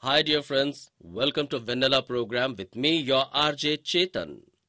Hi, dear friends. Welcome to Vanilla program with me, your RJ Chetan.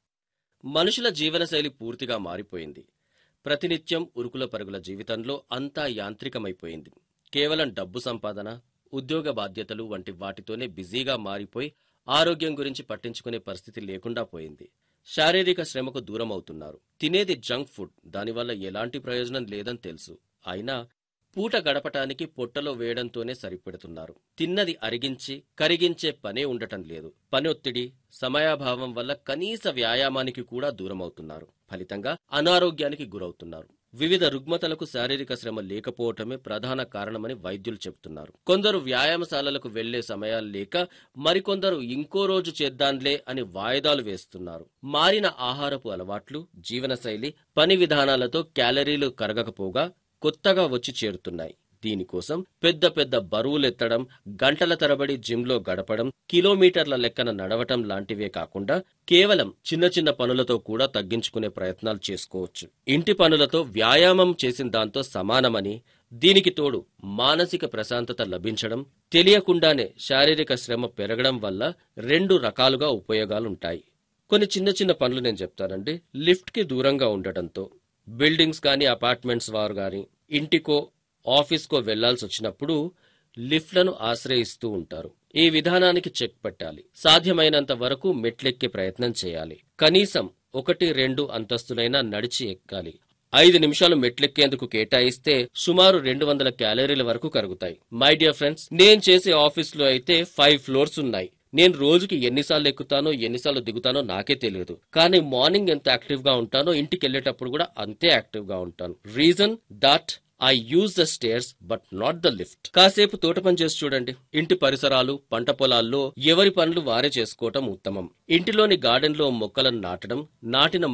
మనుషుల జీవనశైలి పూర్తిగా మారిపోయింది ప్రతినిత్యం ఉరుకుల పరుగుల జీవితంలో అంతా యాంత్రికమైపోయింది కేవలం డబ్బు సంపాదన ఉద్యోగ బాధ్యతలు వంటి వాటితోనే బిజీగా మారిపోయి ఆరోగ్యం గురించి పట్టించుకునే పరిస్థితి లేకుండా పోయింది శారీరక శ్రమకు దూరం అవుతున్నారు తినేది జంక్ ఫుడ్ దానివల్ల ఎలాంటి ప్రయోజనం లేదని తెలుసు అయినా పూట గడపటానికి పొట్టలో వేయడంతోనే సరిపెడుతున్నారు తిన్నది అరిగించి కరిగించే పనే ఉండటం లేదు పని ఒత్తిడి సమయాభావం వల్ల కనీస వ్యాయామానికి కూడా దూరమవుతున్నారు ఫలితంగా అనారోగ్యానికి గురవుతున్నారు వివిధ రుగ్మతలకు శారీరక శ్రమ లేకపోవటమే ప్రధాన కారణమని వైద్యులు చెబుతున్నారు కొందరు వ్యాయామశాలలకు వెళ్లే సమయాలు లేక మరికొందరు ఇంకో రోజు చేద్దాంలే అని వాయిదాలు వేస్తున్నారు మారిన ఆహారపు అలవాట్లు జీవనశైలి పని విధానాలతో క్యాలరీలు కరగకపోగా కొత్తగా వచ్చి చేరుతున్నాయి దీనికోసం పెద్ద పెద్ద బరువులెత్తడం గంటల తరబడి జిమ్లో గడపడం కిలోమీటర్ల లెక్కన నడవటం లాంటివే కాకుండా కేవలం చిన్న చిన్న పనులతో కూడా తగ్గించుకునే ప్రయత్నాలు చేసుకోవచ్చు ఇంటి పనులతో వ్యాయామం చేసిన దాంతో సమానమని దీనికి తోడు మానసిక ప్రశాంతత లభించడం తెలియకుండానే శారీరక శ్రమ పెరగడం వల్ల రెండు రకాలుగా ఉపయోగాలుంటాయి కొన్ని చిన్న చిన్న పనులు నేను చెప్తానండి లిఫ్ట్కి దూరంగా ఉండటంతో బిల్డింగ్స్ కానీ అపార్ట్మెంట్స్ వారు కానీ ఇంటికో ఆఫీస్కో వెళ్లాల్సి వచ్చినప్పుడు లిఫ్ట్లను ఆశ్రయిస్తూ ఉంటారు ఈ విధానానికి చెక్ పెట్టాలి సాధ్యమైనంత వరకు మెట్లెక్కే ప్రయత్నం చేయాలి కనీసం ఒకటి రెండు అంతస్తులైనా నడిచి ఎక్కాలి ఐదు నిమిషాలు మెట్లెక్కేందుకు కేటాయిస్తే సుమారు రెండు వందల క్యాలరీల వరకు కరుగుతాయి మై డియర్ ఫ్రెండ్స్ నేను చేసే ఆఫీస్లో అయితే ఫైవ్ ఫ్లోర్స్ ఉన్నాయి నేను రోజుకి ఎన్నిసార్లు ఎక్కుతానో ఎన్నిసార్లు దిగుతానో నాకే తెలియదు కానీ మార్నింగ్ ఎంత యాక్టివ్ గా ఉంటానో ఇంటికి వెళ్ళేటప్పుడు కూడా అంతే యాక్టివ్ గా ఉంటాను reason that I use the stairs but not the lift కాసేపు తోట పని చేసి చూడండి ఇంటి పరిసరాలు పంట పొలాల్లో ఎవరి పనులు వారే చేసుకోవటం ఉత్తమం ఇంటిలోని గార్డెన్ లో మొక్కలను నాటడం నాటిన